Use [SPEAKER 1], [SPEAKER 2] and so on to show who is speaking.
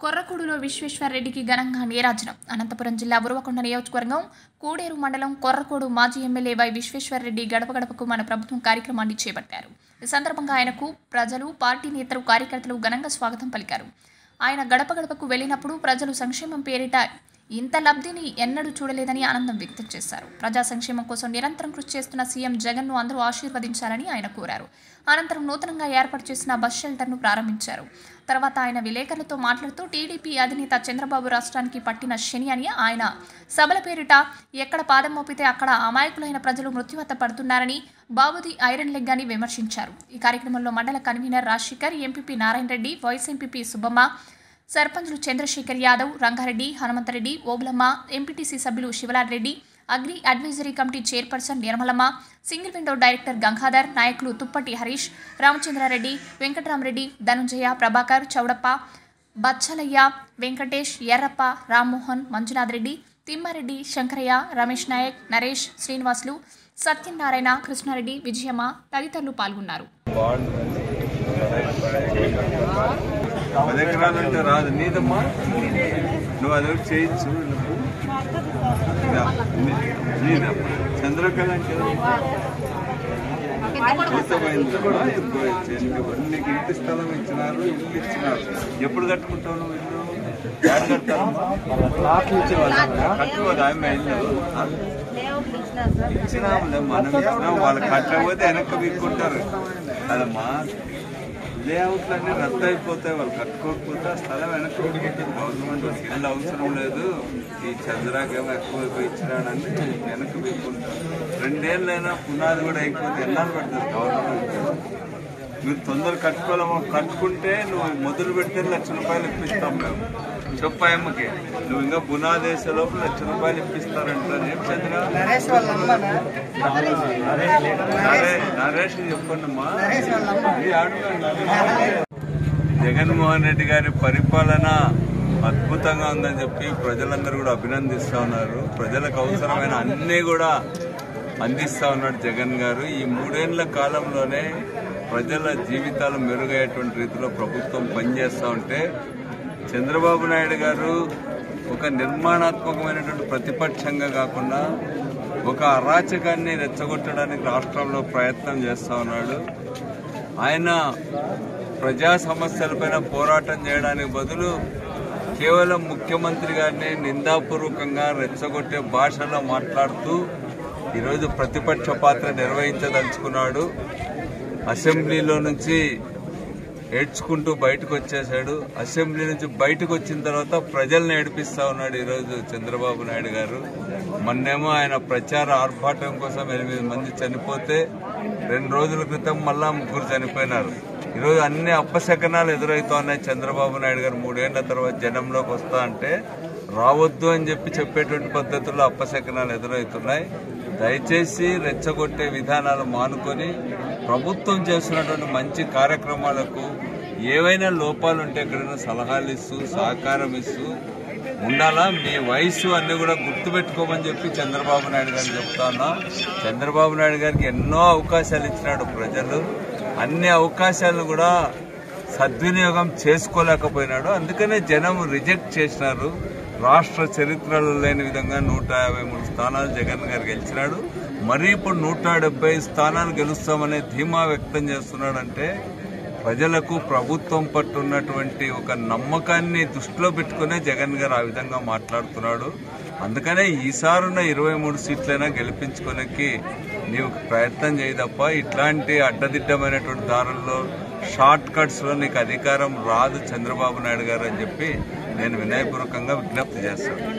[SPEAKER 1] కొర్రకూడులో విశ్వేశ్వరరెడ్డికి ఘనంగా నీరాజనం అనంతపురం జిల్లా ఉరవకొండ నియోజకవర్గం కూడేరు మండలం కొర్రకూడు మాజీ ఎమ్మెల్యే వై విశ్వేశ్వరరెడ్డి గడప గడపకు మన ప్రభుత్వం కార్యక్రమాన్ని చేపట్టారు ఈ సందర్భంగా ఆయనకు ప్రజలు పార్టీ నేతలు కార్యకర్తలు ఘనంగా స్వాగతం పలికారు ఆయన గడప గడపకు వెళ్ళినప్పుడు ప్రజలు సంక్షేమం పేరిట ఇంత లబ్ధిని ఎన్నడూ చూడలేదని ఆనందం వ్యక్తం చేశారు ప్రజా సంక్షేమం కోసం నిరంతరం కృషి చేస్తున్న సీఎం జగన్ను అందరూ ఆశీర్వదించాలని ఆయన కోరారు అనంతరం నూతనంగా ఏర్పాటు చేసిన బస్ షెల్టర్ను ప్రారంభించారు తర్వాత ఆయన విలేకరులతో మాట్లాడుతూ టీడీపీ అధినేత చంద్రబాబు రాష్ట్రానికి పట్టిన శని అని ఆయన సభల పేరిట ఎక్కడ పాదం మోపితే అక్కడ అమాయకులైన ప్రజలు మృత్యువత పడుతున్నారని బాబుది ఐరన్ లెగ్ అని విమర్శించారు ఈ కార్యక్రమంలో మండల convenor Rajasekhar MPP Narayana Reddy vice MPP Subbamma సర్పంచ్లు చంద్రశేఖర్ యాదవ్ రంగారెడ్డి హనుమంతరెడ్డి ఓబులమ్మ ఎంపీటీసీ సభ్యులు Sivalal Reddy agri advisory committee chairperson Nirmalamma single window director Gangadhar నాయకులు తుప్పటి హరీష్ రామచంద్రారెడ్డి వెంకటరామరెడ్డి ధనుంజయ ప్రభాకర్ చౌడప్ప బచ్చలయ్య వెంకటేష్ ఎర్రప్ప రామ్మోహన్ మంజునాథ్ రెడ్డి తిమ్మారెడ్డి శంకరయ్య రమేష్ నాయక్ నరేష్ శ్రీనివాసులు సత్యనారాయణ కృష్ణారెడ్డి విజయమ్మ తదితరులు పాల్గొన్నారు
[SPEAKER 2] పది ఎకరాలు అంటే రాదు నీదమ్మా నువ్వు అది ఒకటి చేయొచ్చు నువ్వు యా, నీ- నీదమ్మా చంద్రకళ అంటే పూర్తమైందమ్మా ఇప్పుడు నీకు నీకు ఇంటి స్థలం ఇచ్చినారు ఇల్లు ఇచ్చినారు ఎప్పుడు కట్టుకుంటావు నువ్వు ఇల్లు యాడ్ కడతావమ్మా కట్టుకోదు ఆమె ఇల్లు ఆ? ఇచ్చినాములే మనం ఇచ్చినాం వాళ్ళు కట్టకపోతే వెనక్కి వీక్కుంటారు అదమ్మా లేఅవుట్లు అన్ని రద్దు అయిపోతాయి వాళ్ళు కట్టుకోకపోతే ఆ స్థలం వెనక్కి వీక్కుంటుంది గవర్నమెంట్ వాళ్ళకి ఇల్లు అవసరం లేదు ఈ చంద్రాకేమో ఎక్కువ ఇచ్చినాడని వెనక్కి వీక్కుంటారు రెండేళ్ళైనా పునాది కూడా అయిపోతే ఎన్నాళ్ళు పెడతారు గవర్నమెంట్ మీరు తొందర కట్టుకోలేమో కట్టుకుంటే నువ్వు మొదలు పెడితే లక్ష రూపాయలు ఇప్పిస్తాం మేము చెప్పాయమ్మకి నువ్వు ఇంకా బునాదేశ లోపల లక్ష రూపాయలు ఇప్పిస్తారంట ఏం చంద్ర నరే- నరేష్ చెప్పండి అమ్మా ఇది ఆడుకోండి. జగన్మోహన్ రెడ్డి గారి పరిపాలన అద్భుతంగా ఉందని చెప్పి ప్రజలందరూ కూడా అభినందిస్తా ఉన్నారు ప్రజలకు అవసరమైన అన్నీ కూడా అందిస్తా ఉన్నాడు జగన్ గారు ఈ మూడేళ్ల కాలంలోనే ప్రజల జీవితాలు మెరుగయ్యేటువంటి రీతిలో ప్రభుత్వం పనిచేస్తూ ఉంటే చంద్రబాబు నాయుడు గారు ఒక నిర్మాణాత్మకమైనటువంటి ప్రతిపక్షంగా కాకుండా ఒక అరాచకాన్ని రెచ్చగొట్టడానికి రాష్ట్రంలో ప్రయత్నం చేస్తూ ఉన్నాడు ఆయన ప్రజా సమస్యలపైన పోరాటం చేయడానికి బదులు కేవలం ముఖ్యమంత్రి గారిని నిందాపూర్వకంగా రెచ్చగొట్టే భాషలో మాట్లాడుతూ ఈరోజు ప్రతిపక్ష పాత్ర నిర్వహించదలుచుకున్నాడు అసెంబ్లీలో నుంచి ఏడ్చుకుంటూ బయటకు వచ్చేశాడు అసెంబ్లీ నుంచి బయటకు వచ్చిన తర్వాత ప్రజల్ని ఏడిపిస్తా ఉన్నాడు ఈరోజు చంద్రబాబు నాయుడు గారు మొన్నేమో ఆయన ప్రచార ఆర్భాటం కోసం ఎనిమిది మంది చనిపోతే రెండు రోజుల క్రితం మళ్ళా ముగ్గురు చనిపోయినారు ఈరోజు అన్ని అప్పశకనాలు ఎదురవుతా ఉన్నాయి చంద్రబాబు నాయుడు గారు మూడేళ్ల తర్వాత జనంలోకి వస్తా అంటే రావద్దు అని చెప్పి చెప్పేటువంటి పద్ధతుల్లో అప్పశకనాలు ఎదురవుతున్నాయి దయచేసి రెచ్చగొట్టే విధానాలు మానుకొని ప్రభుత్వం చేస్తున్నటువంటి మంచి కార్యక్రమాలకు ఏవైనా లోపాలు ఉంటే ఎక్కడైనా సలహాలు ఇస్తూ సహకారం ఇస్తూ ఉండాలా మీ వయసు అన్ని కూడా గుర్తుపెట్టుకోమని చెప్పి చంద్రబాబు నాయుడు గారిని చెప్తా ఉన్నా చంద్రబాబు నాయుడు గారికి ఎన్నో అవకాశాలు ఇచ్చినాడు ప్రజలు అన్ని అవకాశాలను కూడా సద్వినియోగం చేసుకోలేకపోయినాడు అందుకనే జనం రిజెక్ట్ చేసినారు రాష్ట్ర చరిత్రలో లేని విధంగా నూట యాభై మూడు స్థానాలు జగన్ గారు గెలిచినాడు మరీ ఇప్పుడు నూట డెబ్బై స్థానాలు గెలుస్తామనే ధీమా వ్యక్తం చేస్తున్నాడంటే ప్రజలకు ప్రభుత్వం పట్టు ఉన్నటువంటి ఒక నమ్మకాన్ని దృష్టిలో పెట్టుకునే జగన్ గారు ఆ విధంగా మాట్లాడుతున్నాడు అందుకనే ఈసారున్న ఇరవై మూడు సీట్లైనా గెలిపించుకోనికి నీవు ప్రయత్నం చేయి తప్ప ఇట్లాంటి అడ్డదిడ్డమైనటువంటి దారుల్లో షార్ట్ కట్స్ లో నీకు అధికారం రాదు చంద్రబాబు నాయుడు గారు అని చెప్పి నేను వినయపూర్వకంగా విజ్ఞప్తి చేస్తాను